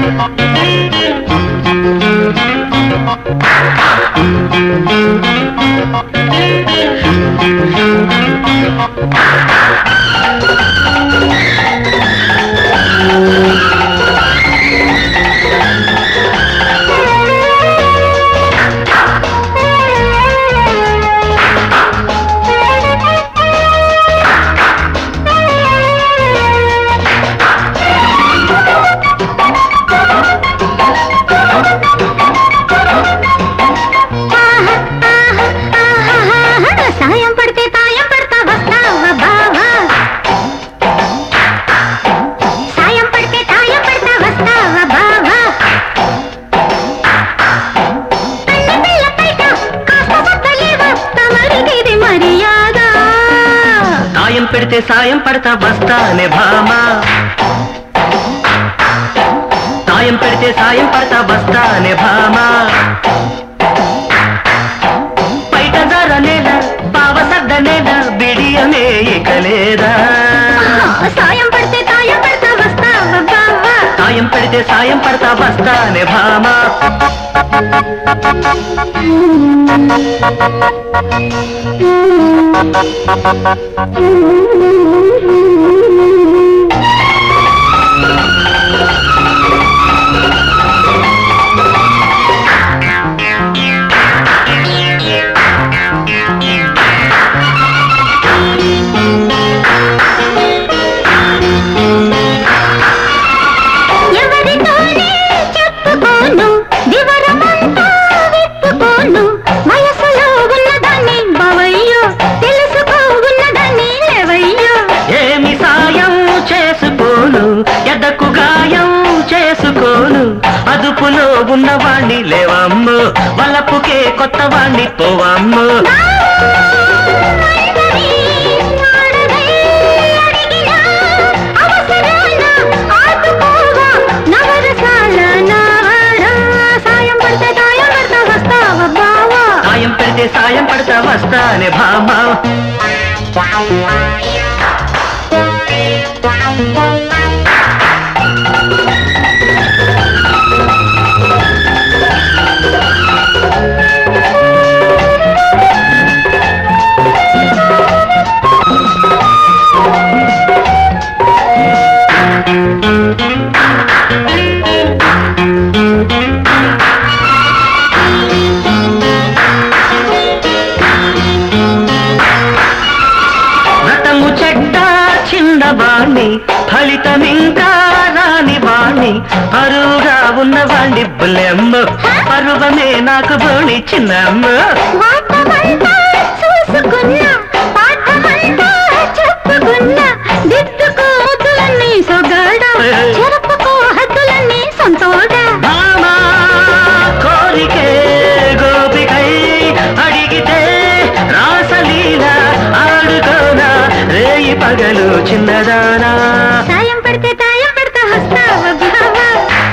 సాయం పడితే తాయం పడతా వస్తావా బావా సాయం పడితే తాయం పడతా వస్తావా బావా కన్న పిల్ల పైట కాస్త సత్తలేవా తమరికిది మర్యాద సాయం పెడితే సాయం పడతా వస్తానే భామా సాయం పెడితే సాయం పడతా వస్తానే భామా బయట ధర నేల పావ సడ్డ నేల బిడియమే ఇక లేదా సాయం పడితే తాయం పడతా వస్తావా బావా సాయం పెడితే సాయం పడతా వస్తానే భామా ఎవరితోనే చెప్పుకోను వివరమంతా విప్పుకోను వయసులో ఉన్నదాన్ని బవయ్యో తెలుసుకో ఉన్నదాన్ని లేవయ్యో ఏమి సాయం చేసుకోను ఎదకు గాయం చేసుకోను అదుపులో ఉన్నవాణ్ణి లేవమ్ము వలపుకే కొత్త వాణ్ణి పోవమ్ము అందరి ఆడదై అడిగినా అవసరాన ఆదుకోవా నవరసాల నావాడా సాయం పడితే తాయం పడతా వస్తావా బావా సాయం పెడితే సాయం పడతా వస్తానే భామా వ్రతము చెడ్డ చిన్నవాణ్ణి ఫలితమింకా రాని వాణ్ణి పరువుగా ఉన్నవాణ్ణి బుల్లెమ్మ పరువమే నాకు బోణి చిన్నమ్మ వాటమంతా చూసుకున్నా పాఠమంతా చెప్పుకున్నా దిద్దుకో హద్దులన్నీ సొగాడ చెరుపుకో హద్దులన్నీ సొంతోడ భామా కోరికే గోపికై అడిగితే రాసలీల ఆడుకోనా రేయి పగలు చిన్నదానా సాయం పడితే తాయం పెడతా వస్తావా బావా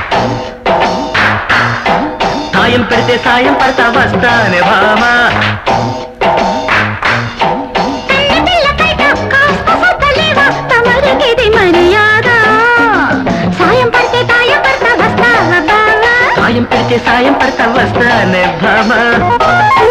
సాయం పెడితే సాయం పడతా వస్తానే భామా కన్న పిల్ల పైట కాస్త సత్తలేవా తమరికిది మర్యాద సాయం పడితే తాయం పెడతా వస్తావా బావా సాయం పెడితే సాయం పడతా వస్తానే భామా